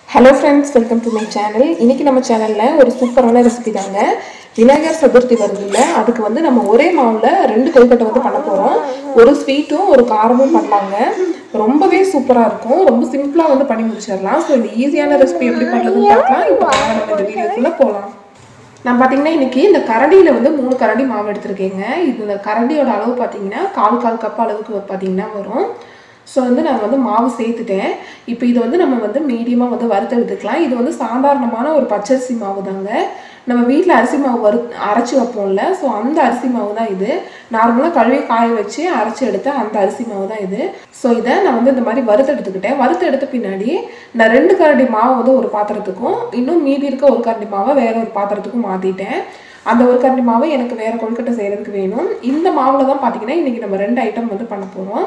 hello friends welcome to my channel இன்னைக்கு நம்ம சேனலில் ஒரு சூப்பரான ரெசிபி தாங்க விநாயகர் சதுர்த்தி வருதுல்ல அதுக்கு வந்து நம்ம ஒரே மாவில் ரெண்டு கொழுக்கட்டை வந்து பண்ண போகிறோம் ஒரு ஸ்வீட்டும் ஒரு காரமும் பண்ணலாங்க ரொம்பவே சூப்பராக இருக்கும் ரொம்ப சிம்பிளாக வந்து பண்ணி முடிச்சிடலாம் ஸோ இந்த ஈஸியான ரெசிபி எப்படி பண்ணுறதுன்னு பார்க்கலாம் இப்போ வாங்க நம்ம இந்த வீடியோக்குள்ளே போகலாம் நான் பார்த்தீங்கன்னா இன்னைக்கு இந்த கரண்டியில் வந்து மூணு கரண்டி மாவு எடுத்திருக்கேங்க இது இந்த கரண்டியோட அளவு பார்த்தீங்கன்னா கால் கால் கப் அளவுக்கு பார்த்தீங்கன்னா வரும் ஸோ வந்து நான் வந்து மாவு சேர்த்துட்டேன் இப்போ இது வந்து நம்ம வந்து மீடியமாக வந்து வறுத்தெடுத்துக்கலாம் இது வந்து சாதாரணமான ஒரு பச்சரிசி மாவு தாங்க நம்ம வீட்டில் அரிசி மாவு வறு அரைச்சி வைப்போம்ல ஸோ அந்த அரிசி மாவு தான் இது நார்மலாக கழுவி காய வச்சு அரைச்சி எடுத்த அந்த அரிசி மாவு தான் இது ஸோ இதை நான் வந்து இந்த மாதிரி வறுத்து எடுத்துக்கிட்டேன் வறுத்து எடுத்த பின்னாடி நான் ரெண்டு கரண்டி மாவு வந்து ஒரு பாத்திரத்துக்கும் இன்னும் மீதி இருக்க ஒரு கரண்டி மாவை வேற ஒரு பாத்திரத்துக்கும் மாற்றிட்டேன் அந்த ஒரு கரண்டி மாவு எனக்கு வேற கொழுக்கட்டை செய்கிறதுக்கு வேணும் இந்த மாவில் தான் பார்த்தீங்கன்னா இன்றைக்கி நம்ம ரெண்டு ஐட்டம் வந்து பண்ண போகிறோம்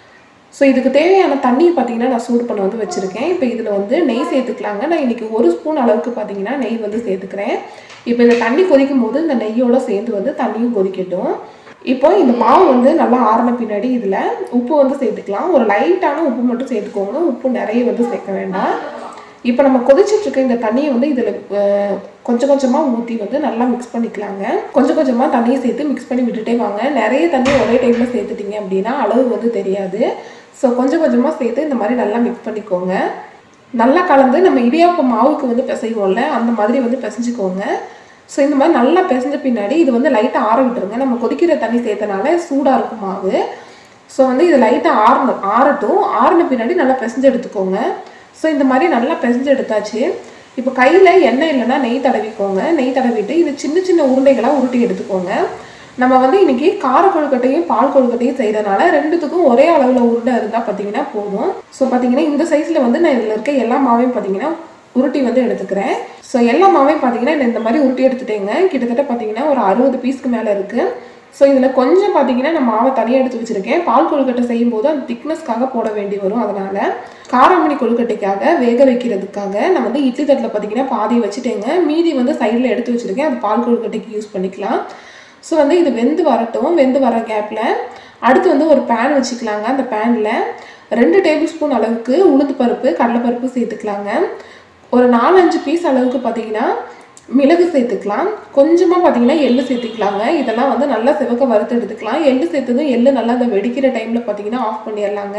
ஸோ இதுக்கு தேவையான தண்ணி பார்த்தீங்கன்னா நான் சூடு பண்ண வந்து வச்சுருக்கேன் இப்போ இதில் வந்து நெய் சேர்த்துக்கலாங்க நான் இன்றைக்கி ஒரு ஸ்பூன் அளவுக்கு பார்த்தீங்கன்னா நெய் வந்து சேர்த்துக்கிறேன் இப்போ இந்த தண்ணி கொதிக்கும் போது இந்த நெய்யோட சேர்ந்து வந்து தண்ணியும் கொதிக்கட்டும் இப்போ இந்த மாவு வந்து நல்லா ஆறின பின்னாடி இதில் உப்பு வந்து சேர்த்துக்கலாம் ஒரு லைட்டான உப்பு மட்டும் சேர்த்துக்கோங்க உப்பு நிறைய வந்து சேர்க்க வேண்டாம் இப்போ நம்ம கொதிச்சிட்டு இருக்க இந்த தண்ணியை வந்து இதில் கொஞ்சம் கொஞ்சமாக ஊற்றி வந்து நல்லா மிக்ஸ் பண்ணிக்கலாங்க கொஞ்சம் கொஞ்சமாக தண்ணியை சேர்த்து மிக்ஸ் பண்ணி விட்டுட்டே வாங்க நிறைய தண்ணி ஒரே டைமில் சேர்த்துட்டீங்க அப்படின்னா அளவு வந்து தெரியாது ஸோ கொஞ்சம் கொஞ்சமாக சேர்த்து இந்த மாதிரி நல்லா மிக்ஸ் பண்ணிக்கோங்க நல்லா கலந்து நம்ம இடியாப்ப மாவுக்கு வந்து பிசைவோம்ல அந்த மாதிரி வந்து பிசைஞ்சுக்கோங்க ஸோ இந்த மாதிரி நல்லா பிசைஞ்ச பின்னாடி இது வந்து லைட்டாக ஆற விட்டுருங்க நம்ம கொதிக்கிற தண்ணி சேர்த்தனால சூடாக இருக்கும் மாவு ஸோ வந்து இது லைட்டாக ஆறணும் ஆறட்டும் ஆறின பின்னாடி நல்லா பிசைஞ்சு எடுத்துக்கோங்க ஸோ இந்த மாதிரி நல்லா பிசைஞ்சு எடுத்தாச்சு இப்போ கையில் எண்ணெய் இல்லைன்னா நெய் தடவிக்கோங்க நெய் தடவிட்டு இது சின்ன சின்ன உருண்டைகளாக உருட்டி எடுத்துக்கோங்க நம்ம வந்து இன்னைக்கு கார கொழுக்கட்டையும் பால் கொழுக்கட்டையும் செய்கிறனால ரெண்டுத்துக்கும் ஒரே அளவில் உருண்டை இருந்தால் பார்த்தீங்கன்னா போதும் ஸோ பார்த்தீங்கன்னா இந்த சைஸில் வந்து நான் இதில் இருக்க எல்லா மாவையும் பார்த்தீங்கன்னா உருட்டி வந்து எடுத்துக்கிறேன் ஸோ எல்லா மாவையும் பார்த்தீங்கன்னா நான் இந்த மாதிரி உருட்டி எடுத்துட்டேங்க கிட்டத்தட்ட பார்த்தீங்கன்னா ஒரு அறுபது பீஸ்க்கு மேலே இருக்குது ஸோ இதில் கொஞ்சம் பார்த்தீங்கன்னா நான் மாவை தனியாக எடுத்து வச்சுருக்கேன் பால் கொழுக்கட்டை செய்யும் போது அந்த திக்னஸ்க்காக போட வேண்டி வரும் அதனால் காராமணி கொழுக்கட்டைக்காக வேக வைக்கிறதுக்காக நான் வந்து இட்லி தட்டில் பார்த்தீங்கன்னா பாதி வச்சுட்டேங்க மீதி வந்து சைடில் எடுத்து வச்சுருக்கேன் அது பால் கொழுக்கட்டைக்கு யூஸ் பண்ணிக்கலாம் ஸோ வந்து இது வெந்து வரட்டும் வெந்து வர கேப்பில் அடுத்து வந்து ஒரு பேன் வச்சுக்கலாங்க அந்த பேனில் ரெண்டு டேபிள் ஸ்பூன் அளவுக்கு உளுந்து பருப்பு கடலைப்பருப்பு சேர்த்துக்கலாங்க ஒரு நாலஞ்சு பீஸ் அளவுக்கு பார்த்தீங்கன்னா மிளகு சேர்த்துக்கலாம் கொஞ்சமாக பார்த்தீங்கன்னா எள்ளு சேர்த்துக்கலாங்க இதெல்லாம் வந்து நல்லா சிவக்க வறுத்து எடுத்துக்கலாம் எள்ளு சேர்த்ததும் எள்ளு நல்லா அந்த வெடிக்கிற டைமில் பார்த்தீங்கன்னா ஆஃப் பண்ணிடலாங்க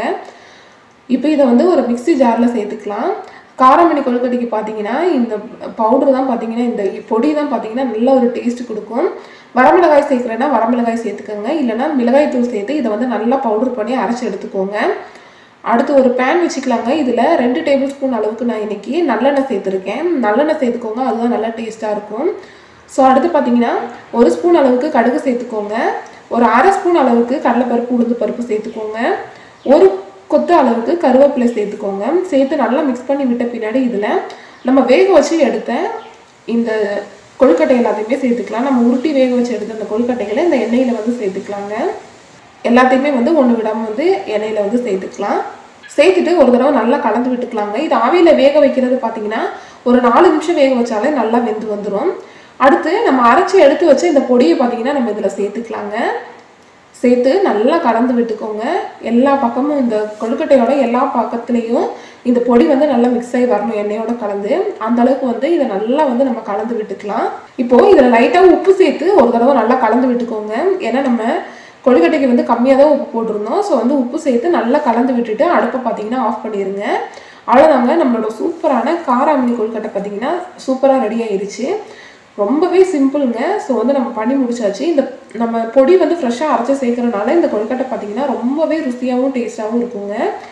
இப்போ இதை வந்து ஒரு மிக்ஸி ஜாரில் சேர்த்துக்கலாம் காரமணி கொழுக்கட்டைக்கு பார்த்தீங்கன்னா இந்த பவுடர் தான் பார்த்தீங்கன்னா இந்த பொடி தான் பார்த்தீங்கன்னா நல்ல ஒரு டேஸ்ட் கொடுக்கும் வரமிளகாய் சேர்க்குறேன்னா வரமிளகாய் சேர்த்துக்கோங்க இல்லைன்னா மிளகாய் தூள் சேர்த்து இதை வந்து நல்லா பவுடர் பண்ணி அரைச்சி எடுத்துக்கோங்க அடுத்து ஒரு பேன் வச்சுக்கலாங்க இதில் ரெண்டு டேபிள் ஸ்பூன் அளவுக்கு நான் இன்றைக்கி நல்லெண்ணெய் சேர்த்துருக்கேன் நல்லெண்ணெய் சேர்த்துக்கோங்க அதுதான் நல்லா டேஸ்ட்டாக இருக்கும் ஸோ அடுத்து பார்த்தீங்கன்னா ஒரு ஸ்பூன் அளவுக்கு கடுகு சேர்த்துக்கோங்க ஒரு அரை ஸ்பூன் அளவுக்கு கடலைப்பருப்பு உளுந்து பருப்பு சேர்த்துக்கோங்க ஒரு கொத்து அளவுக்கு கருவேப்பிலை சேர்த்துக்கோங்க சேர்த்து நல்லா மிக்ஸ் பண்ணி விட்ட பின்னாடி இதில் நம்ம வேக வச்சு எடுத்த இந்த கொழுக்கட்டை எல்லாத்தையுமே சேர்த்துக்கலாம் நம்ம உருட்டி வேக வச்சு எடுத்த அந்த கொழுக்கட்டைகளை இந்த எண்ணெயில் வந்து சேர்த்துக்கலாங்க எல்லாத்தையுமே வந்து ஒன்று விடாமல் வந்து எண்ணெயில் வந்து சேர்த்துக்கலாம் சேர்த்துட்டு ஒரு தடவை நல்லா கலந்து விட்டுக்கலாங்க இது ஆவியில் வேக வைக்கிறது பார்த்தீங்கன்னா ஒரு நாலு நிமிஷம் வேக வச்சாலே நல்லா வெந்து வந்துடும் அடுத்து நம்ம அரைச்சி எடுத்து வச்ச இந்த பொடியை பார்த்தீங்கன்னா நம்ம இதில் சேர்த்துக்கலாங்க சேர்த்து நல்லா கலந்து விட்டுக்கோங்க எல்லா பக்கமும் இந்த கொழுக்கட்டையோட எல்லா பக்கத்துலேயும் இந்த பொடி வந்து நல்லா மிக்ஸ் ஆகி வரணும் எண்ணெயோட கலந்து அந்த அளவுக்கு வந்து இதை நல்லா வந்து நம்ம கலந்து விட்டுக்கலாம் இப்போ இதில் லைட்டாக உப்பு சேர்த்து ஒரு தடவை நல்லா கலந்து விட்டுக்கோங்க ஏன்னா நம்ம கொழுக்கட்டைக்கு வந்து கம்மியாக தான் உப்பு போட்டிருந்தோம் ஸோ வந்து உப்பு சேர்த்து நல்லா கலந்து விட்டுட்டு அடுப்பை பார்த்தீங்கன்னா ஆஃப் பண்ணிடுங்க அவ்வளோதாங்க நம்மளோட சூப்பரான காராமணி கொழுக்கட்டை பார்த்தீங்கன்னா சூப்பராக ரெடி ஆயிடுச்சு ரொம்பவே சிம்பிளுங்க ஸோ வந்து நம்ம பண்ணி முடிச்சாச்சு இந்த நம்ம பொடி வந்து ஃப்ரெஷ்ஷாக அரைச்சி சேர்க்கறனால இந்த கொழுக்கட்டை பார்த்தீங்கன்னா ரொம்பவே ருசியாகவும் டேஸ்ட்டாகவும் இருக்குங்க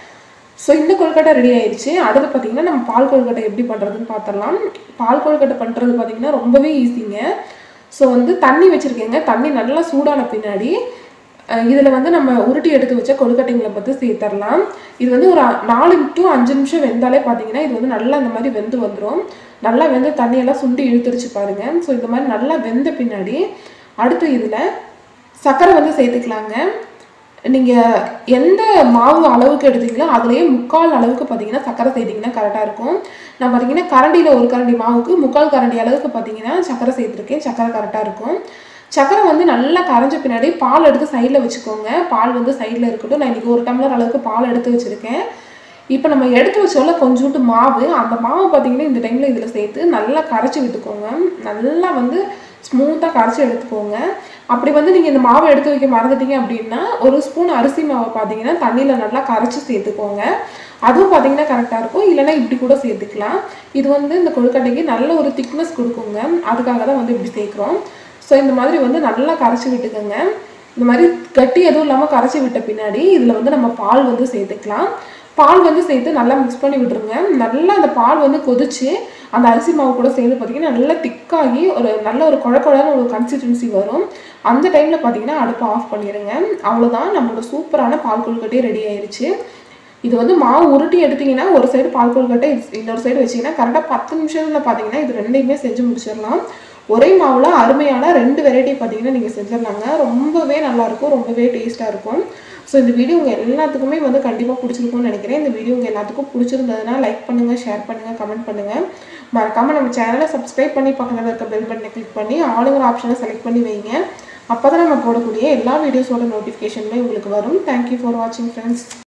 ஸோ இந்த கொழுக்கட்டை ரெடி ஆயிடுச்சு அடுத்து பார்த்தீங்கன்னா நம்ம பால் கொழுக்கட்டை எப்படி பண்ணுறதுன்னு பார்த்துடலாம் பால் கொழுக்கட்டை பண்ணுறது பார்த்தீங்கன்னா ரொம்பவே ஈஸிங்க ஸோ வந்து தண்ணி வச்சுருக்கேங்க தண்ணி நல்லா சூடான பின்னாடி இதில் வந்து நம்ம உருட்டி எடுத்து வச்ச கொழுக்கட்டைங்களை பற்றி சேர்த்துடலாம் இது வந்து ஒரு நாலு டு அஞ்சு நிமிஷம் வெந்தாலே பார்த்தீங்கன்னா இது வந்து நல்லா இந்த மாதிரி வெந்து வந்துடும் நல்லா வெந்து தண்ணியெல்லாம் சுண்டி இழுத்துருச்சு பாருங்க ஸோ இந்த மாதிரி நல்லா வெந்த பின்னாடி அடுத்து இதில் சர்க்கரை வந்து சேர்த்துக்கலாங்க நீங்கள் எந்த மாவு அளவுக்கு எடுத்தீங்களோ அதுலேயே முக்கால் அளவுக்கு பார்த்தீங்கன்னா சர்க்கரை சேர்த்திங்கன்னா கரெக்டாக இருக்கும் நான் பார்த்தீங்கன்னா கரண்டியில் ஒரு கரண்டி மாவுக்கு முக்கால் கரண்டி அளவுக்கு பார்த்தீங்கன்னா சர்க்கரை சேர்த்துருக்கேன் சர்க்கரை கரெக்டாக இருக்கும் சக்கரை வந்து நல்லா கரைஞ்ச பின்னாடி பால் எடுத்து சைடில் வச்சுக்கோங்க பால் வந்து சைடில் இருக்கட்டும் நான் இன்றைக்கி ஒரு டம்ளர் அளவுக்கு பால் எடுத்து வச்சுருக்கேன் இப்போ நம்ம எடுத்து வச்சோம்ல கொஞ்சோண்டு மாவு அந்த மாவு பார்த்தீங்கன்னா இந்த டைமில் இதில் சேர்த்து நல்லா கரைச்சி விட்டுக்கோங்க நல்லா வந்து ஸ்மூத்தாக கரைச்சி எடுத்துக்கோங்க அப்படி வந்து நீங்கள் இந்த மாவை எடுத்து வைக்க மறந்துட்டீங்க அப்படின்னா ஒரு ஸ்பூன் அரிசி மாவை பார்த்தீங்கன்னா தண்ணியில் நல்லா கரைச்சி சேர்த்துக்கோங்க அதுவும் பார்த்தீங்கன்னா கரெக்டாக இருக்கும் இல்லைன்னா இப்படி கூட சேர்த்துக்கலாம் இது வந்து இந்த கொழுக்கட்டைக்கு நல்ல ஒரு திக்னஸ் கொடுக்குங்க அதுக்காக தான் வந்து இப்படி சேர்க்குறோம் ஸோ இந்த மாதிரி வந்து நல்லா கரைச்சி விட்டுக்கோங்க இந்த மாதிரி கட்டி எதுவும் இல்லாமல் கரைச்சி விட்ட பின்னாடி இதில் வந்து நம்ம பால் வந்து சேர்த்துக்கலாம் பால் வந்து சேர்த்து நல்லா மிக்ஸ் பண்ணி விட்டுருங்க நல்லா அந்த பால் வந்து கொதிச்சு அந்த அரிசி மாவு கூட சேர்ந்து பார்த்தீங்கன்னா நல்லா திக்காகி ஒரு நல்ல ஒரு குழ குழன்னு ஒரு கன்சிஸ்டன்சி வரும் அந்த டைமில் பார்த்தீங்கன்னா அடுப்பை ஆஃப் பண்ணிடுங்க அவ்வளோதான் நம்மளோட சூப்பரான பால் கொழுக்கட்டே ரெடி ஆயிருச்சு இது வந்து மாவு உருட்டி எடுத்தீங்கன்னா ஒரு சைடு பால் கொழுக்கட்டை இன்னொரு சைடு வச்சீங்கன்னா கரெக்டாக பத்து நிமிஷத்துல பார்த்தீங்கன்னா இது ரெண்டையுமே செஞ்சு முடிச்சிடலாம் ஒரே மாவில் அருமையான ரெண்டு வெரைட்டி பார்த்தீங்கன்னா நீங்கள் செஞ்சிடலாங்க ரொம்பவே நல்லாயிருக்கும் ரொம்பவே டேஸ்ட்டாக இருக்கும் ஸோ இந்த வீடியோ உங்கள் எல்லாத்துக்குமே வந்து கண்டிப்பாக பிடிச்சிருக்கும்னு நினைக்கிறேன் இந்த வீடியோ உங்கள் எல்லாத்துக்கும் பிடிச்சிருந்ததுன்னா லைக் பண்ணுங்கள் ஷேர் பண்ணுங்கள் கமெண்ட் பண்ணுங்கள் மறக்காமல் நம்ம சேனலை சப்ஸ்கிரைப் பண்ணி பக்கத்தில் இருக்க பெல் பட்டனை கிளிக் பண்ணி ஆளுங்கிற ஆப்ஷனை செலக்ட் பண்ணி வைங்க அப்போ தான் நம்ம போடக்கூடிய எல்லா வீடியோஸோட நோட்டிஃபிகேஷனுமே உங்களுக்கு வரும் தேங்க்யூ ஃபார் வாட்சிங் ஃப்ரெண்ட்ஸ்